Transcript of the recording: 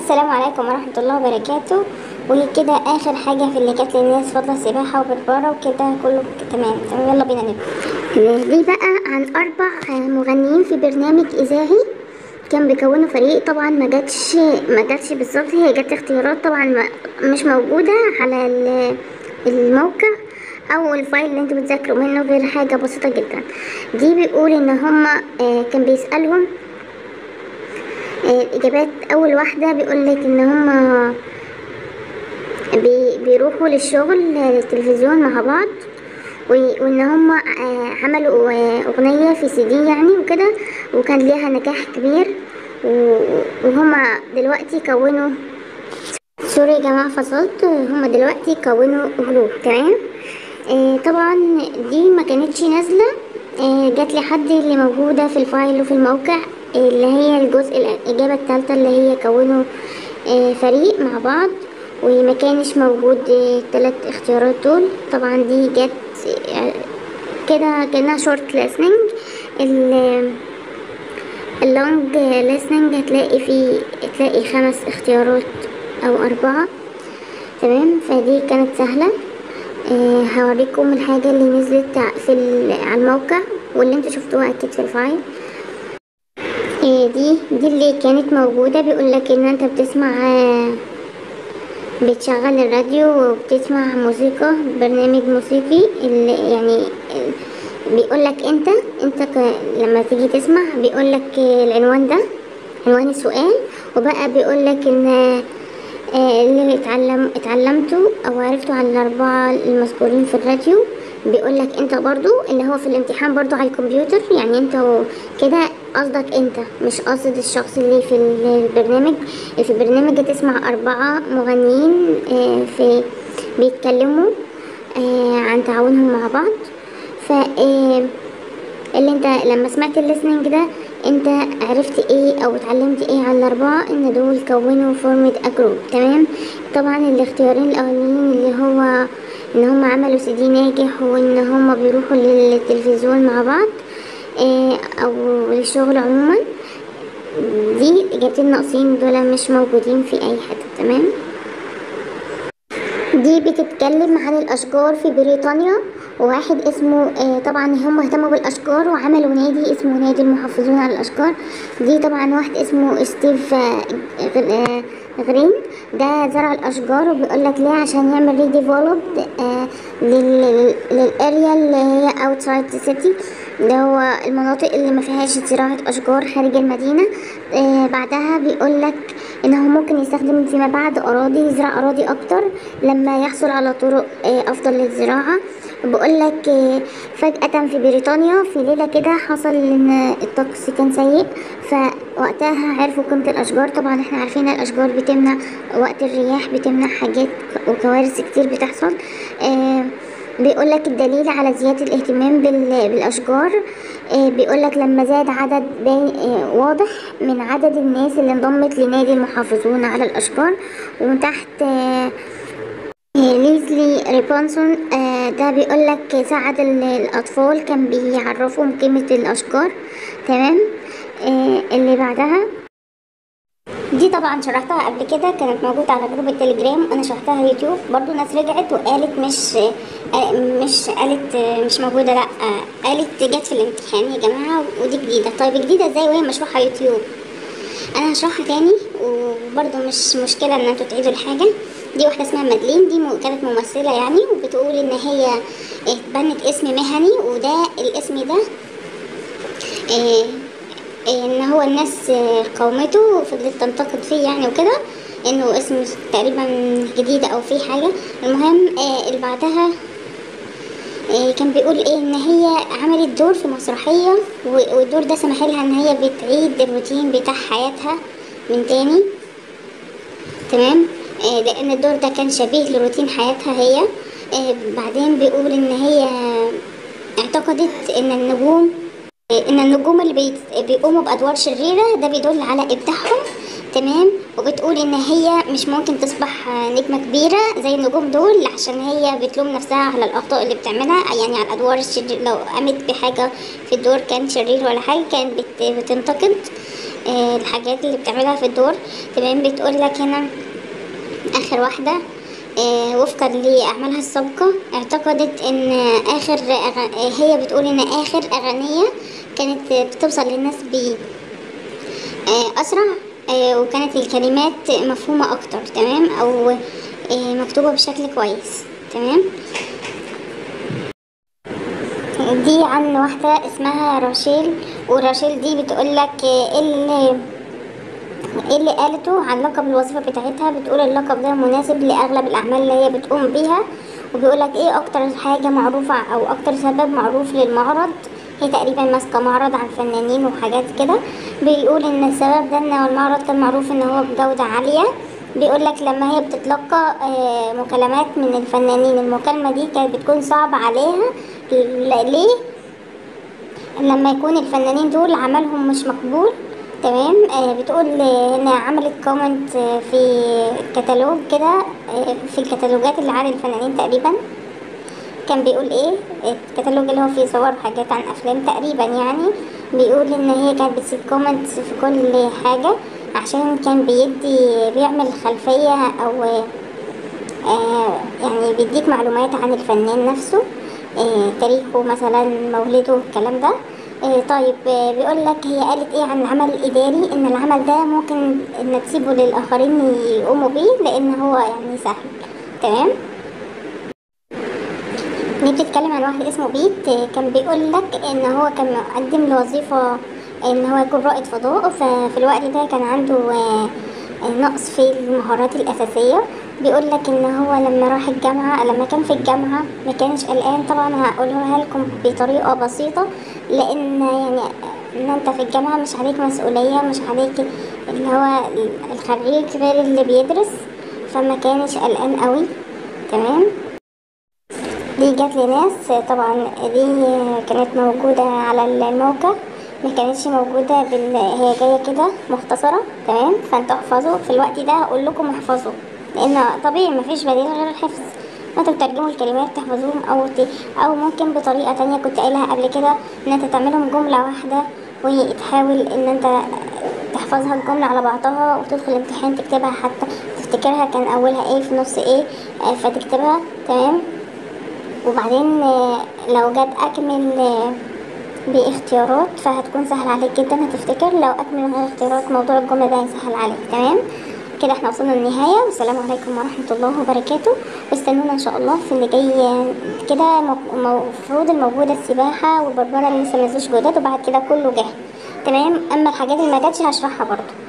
السلام عليكم ورحمة الله وبركاته وكده آخر حاجة في اللي جات للناس فضل سباحة وبربارة وكده كله تمام تمام يلا بينا نبدأ دي بقى عن أربع مغنيين في برنامج إذاعي كان بيكونوا فريق طبعا ما جاتش ما جاتش بالظبط هي جت اختيارات طبعا ما مش موجودة على ال- الموقع او الفايل اللي انتوا بتذاكروا منه غير حاجة بسيطة جدا دي بيقول ان هما آه، كان بيسألهم آه، الإجابات أول واحدة بيقولك إن هما بي بيروحوا للشغل آه، للتلفزيون مع بعض و- وإن هما آه، عملوا آه، أغنية في سي دي يعني وكده وكان ليها نجاح كبير و- وهما دلوقتي كونوا سوري يا جماعة فصلت هما دلوقتي كونوا جروب تمام آه طبعا دي ما كانتش نازلة آه جات لي حد اللي موجودة في الفايل وفي الموقع آه اللي هي الجزء الإجابة التالتة اللي هي كونوا آه فريق مع بعض وما كانش موجود آه التلات اختيارات دول طبعا دي جت آه كده كأنها شورت ليسننج اللونج ليسننج هتلاقي فيه تلاقي خمس اختيارات او اربعة تمام فدي كانت سهلة آه هوريكم الحاجة اللي نزلت في ال- على الموقع واللي انتوا شفتوها اكيد في الفايل آه دي دي اللي كانت موجودة بيقولك ان انت بتسمع آه بتشغل الراديو وبتسمع موسيقى برنامج موسيقي اللي يعني بيقول لك انت انت ك... لما تيجي تسمع بيقول لك العنوان ده عنوان السؤال وبقى بيقول لك ان آه، اللي اتعلم اتعلمته او عرفته عن الاربعه المذكورين في الراديو بيقول لك انت برضو اللي هو في الامتحان برضو على الكمبيوتر يعني انت و- كده قصدك انت مش قصد الشخص اللي في البرنامج في البرنامج هتسمع اربعه مغنيين آه، في بيتكلموا آه، عن تعاونهم مع بعض ف آه، اللي انت لما سمعت الليسننج ده انت عرفت ايه او اتعلمت ايه عن الاربعة ان دول كونوا فورمة اجروب تمام طبعا الاختيارين الاولانيين اللي هو ان هم عملوا سي دي ناجح وان هم بيروحوا للتلفزيون مع بعض اه او للشغل عموما دي اجابتين ناقصين دول مش موجودين في اي حتة تمام دي بتتكلم عن الأشجار في بريطانيا وواحد اسمه آه، طبعا هم اهتموا بالأشجار وعملوا نادي اسمه نادي المحافظون على الأشجار دي طبعا واحد اسمه ستيف آه، غ- آه، غرين ده زرع الأشجار وبيقول لك ليه عشان يعمل ريديفلوب للأريا اللي هي اوتسايد سيتي ده هو المناطق اللي ما فيهاش زراعة أشجار خارج المدينة آه بعدها بيقول لك إن هو ممكن يستخدم فيما بعد أراضي يزرع أراضي أكتر لما يحصل على طرق آه أفضل للزراعة بقول لك آه فجأة في بريطانيا في ليلة كده حصل إن الطقس كان سيء فوقتها عرفوا قيمة الأشجار طبعا احنا عارفين الأشجار بتمنع وقت الرياح بتمنع حاجات وكوارث كتير بتحصل آه بيقول لك الدليل على زيادة الاهتمام بال- بالأشجار آه، بيقول لك لما زاد عدد باي- آه، واضح من عدد الناس اللي انضمت لنادي المحافظون على الأشجار وتحت آه، آه، ليزلي ريبونسون آه، ده بيقول لك ساعد ال- الأطفال كان بيعرفهم قيمة الأشجار تمام آه، اللي بعدها دي طبعا شرحتها قبل كده كانت موجودة على جروب التليجرام انا شرحتها على اليوتيوب برضو ناس رجعت وقالت مش آه، مش قالت آه، مش موجودة لا آه، قالت جت في الامتحان يا جماعة ودي جديدة طيب جديدة ازاي وهي مشروحة على يوتيوب انا هشرحها تاني وبرضو مش مشكلة ان انتوا تعيدوا الحاجة دي واحدة اسمها مادلين دي م- كانت ممثلة يعني وبتقول ان هي اتبنت اسم مهني وده الاسم ده آه، ان هو الناس آه، قومته وفضلت تنتقد فيه يعني وكده انه اسم تقريبا جديد او فيه حاجة المهم آه، اللي بعدها آه، كان بيقول ايه ان هي عملت دور في مسرحية و- والدور ده سمح لها ان هي بتعيد الروتين بتاع حياتها من تاني تمام آه، لان الدور ده كان شبيه لروتين حياتها هي آه، بعدين بيقول ان هي اعتقدت ان النجوم ان النجوم اللي بيت- بيقوموا بادوار شريره ده بيدل على ابداعهم تمام وبتقول ان هي مش ممكن تصبح نجمه كبيره زي النجوم دول عشان هي بتلوم نفسها على الاخطاء اللي بتعملها يعني على الادوار الشرير لو قامت بحاجه في الدور كان شرير ولا حاجه كانت بت- بتنتقد آه، الحاجات اللي بتعملها في الدور تمام بتقول لك هنا اخر واحده آه، وفقا لاعمالها السابقه اعتقدت ان اخر أغ... آه، هي بتقول ان اخر اغنيه كانت بتوصل للناس ب آه، اسرع آه، وكانت الكلمات مفهومه اكتر تمام او آه، مكتوبه بشكل كويس تمام دي عن واحدة اسمها راشيل وراشيل دي بتقولك ايه اللي ايه اللي قالته عن لقب الوظيفة بتاعتها بتقول اللقب ده مناسب لأغلب الأعمال اللي هي بتقوم بيها وبيقولك ايه أكتر حاجة معروفة أو أكتر سبب معروف للمعرض هي تقريبا ماسكة معرض عن الفنانين وحاجات كده بيقول إن السبب ده إن هو المعرض كان معروف إن هو بجودة عالية بيقولك لما هي بتتلقى آه، مكالمات من الفنانين المكالمة دي كانت بتكون صعبة عليها ل- ليه؟ لما يكون الفنانين دول عملهم مش مقبول تمام آه بتقول آه، ان عملت كومنت آه، في كتالوج كده آه في الكتالوجات اللي على الفنانين تقريبا كان بيقول ايه الكتالوج اللي هو فيه صور وحاجات عن افلام تقريبا يعني بيقول ان هي كانت بتسيب كومنت في كل حاجة عشان كان بيدي بيعمل خلفية او آه يعني بيديك معلومات عن الفنان نفسه آه تاريخه مثلا مولده الكلام ده آه طيب آه بيقول لك هي قالت ايه عن العمل الاداري ان العمل ده ممكن ان تسيبه للاخرين يقوموا بيه لان هو يعني سهل تمام دي بتتكلم عن واحد اسمه بيت آه، كان بيقول لك ان هو كان مقدم لوظيفة ان هو يكون رائد فضاء ففي الوقت ده كان عنده آه، آه، نقص في المهارات الأساسية بيقول لك ان هو لما راح الجامعة لما كان في الجامعة ما كانش قلقان طبعا هقولها لكم بطريقة بسيطة لان يعني ان انت في الجامعة مش عليك مسؤولية مش عليك اللي هو الخريج غير اللي بيدرس فما كانش قلقان قوي تمام دي جات لي ناس طبعا دي كانت موجودة على الموقع ما كانتش موجودة بال... هي جاية كده مختصرة تمام فانتوا احفظوا في الوقت ده هقول لكم احفظوا لان طبيعي مفيش بديل غير الحفظ انتوا بترجموا الكلمات تحفظوهم او ت... او ممكن بطريقة تانية كنت قايلها قبل كده ان انت تعملهم جملة واحدة وتحاول ان انت تحفظها الجملة على بعضها وتدخل الامتحان تكتبها حتى تفتكرها كان اولها ايه في نص ايه آه، فتكتبها تمام وبعدين آه، لو جت اكمل آه، باختيارات فهتكون سهل عليك جدا هتفتكر لو اكمل من غير اختيارات موضوع الجملة ده هيسهل عليك تمام كده احنا وصلنا للنهاية والسلام عليكم ورحمة الله وبركاته واستنونا ان شاء الله في اللي جاي آه، كده مو- المفروض الموجودة السباحة والبربرة اللي لسه منزلوش جداد وبعد كده كله جه تمام اما الحاجات اللي ما جاتش هشرحها برضو